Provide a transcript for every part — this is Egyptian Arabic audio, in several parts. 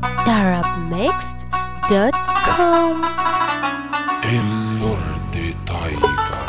darabmixed.com اللورد تايجر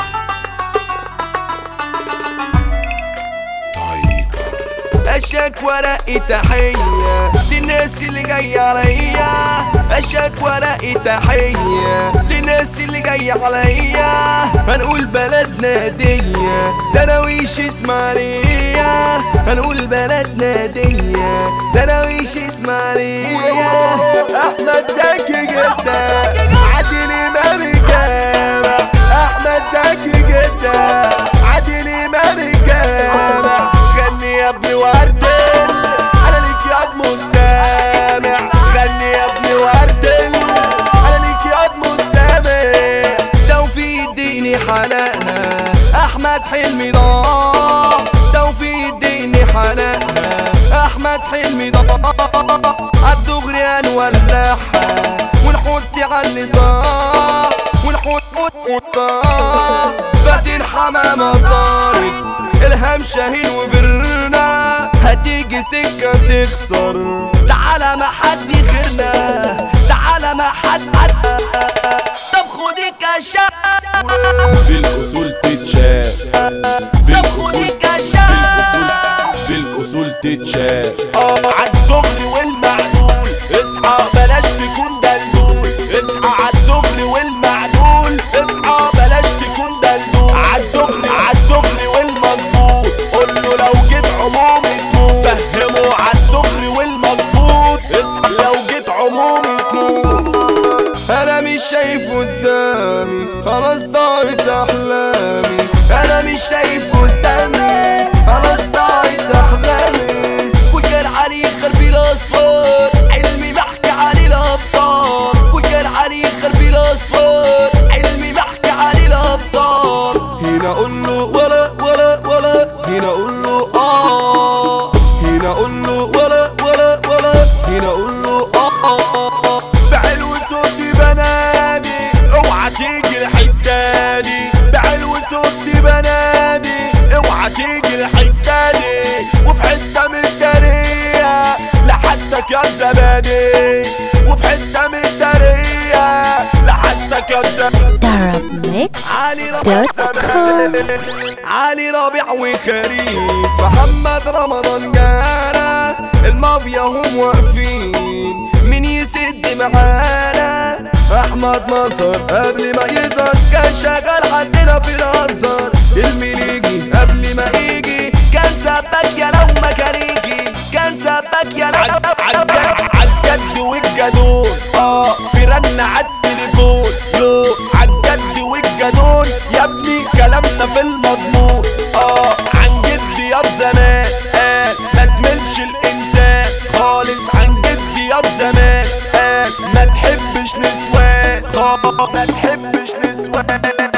تايجر اشك ورقي تحية للناس اللي جاية عليا اشك ورقي تحية للناس اللي جاية عليا هنقول بلدنا هدية دراويش اسماعيلية هنقول بلدنا هدية دراويش اسماعيلية احمد زكي جدا عادل امام الجامع احمد زكي جدا عادل امام الجامع غني يا ابني وردل انا ليك يا ابن السامع غني يا ابني وردل انا ليك يا ابن السامع توفيق الديني حلقها احمد حلمي ضاع توفيق الديني حلقها احمد حلمي ضاع عالدغري هنولعها ونحط على اللسان ونحط قطة فاتن حمامة طارق الهام شاهين وبرنا هتيجي سكة تخسر تعالى ما حد غيرنا تعالى ما حد طب خدي كشاف بالاصول تتشاف طب بالاصول خدي كشاف بالاصول تتشاف اه عالدغري والمعلول اصحى بلاش تكون دلدول اصحى عالدغري والمعلول اصحى بلاش تكون دلدول عالدغري عالدغري والمظبوط قول له لو جيت عمومي تموت فهمه عالدغري والمظبوط اصحى لو جيت عمومي تموت انا مش شايف قدامي خلاص ضاعت احلامي انا مش شايف قدامي خلاص ضاعت احلامي وكان علي قلبي الاصفر علمي بحكي علي الابطال وكان علي قلبي الاصفر علمي بحكي علي الابطال هنا اقول له ولا ولا ولا هنا اقول له اه هنا اقول له ولا ولا ولا هنا اقول له اه بعلو صوتي بنادي اوعى تيجي الحته دي بعلو صوتي بنادي اوعى تيجي الحته دي وفي حته من الداريه لحستك يا زبادي وفي حته من الداريه لحستك يا زبادي علي ربيع علي ربيع وخريف محمد رمضان جانا المافيا هم واقفين مين يسد معانا احمد نصر قبل ما يظهر كان شغال عندنا في الازهر المليجي قبل ما يجي كان سباك يا لو ما كان يجي كان سباك يا لو عالجد عالجد والجدون اه في رن عالتليفون يو عالجد والجدون يا ابني كلامنا في المضمون اه عن جدي يا زمان آه ما تملش الانسان خالص عن جدي يا زمان آه ما تحبش نسوان خالص ما تحبش نسوان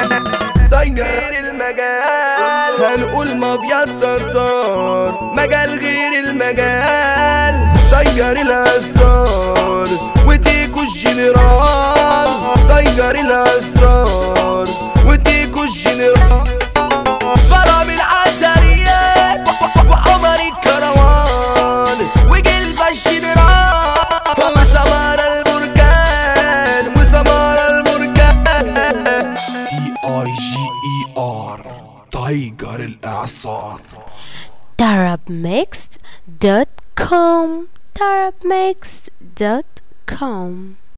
غير المجال هنقول مافيا التتار مجال غير المجال طير الاسرار وتيكو الجنرال طير الاسرار وتيكو الجنرال فرم العترية وعمر الكروان وقلب الجنرال وسمار البركان وسمار البركان تي اي جي اي ار تايجر الاعصار darabmixed.com darabmixed.com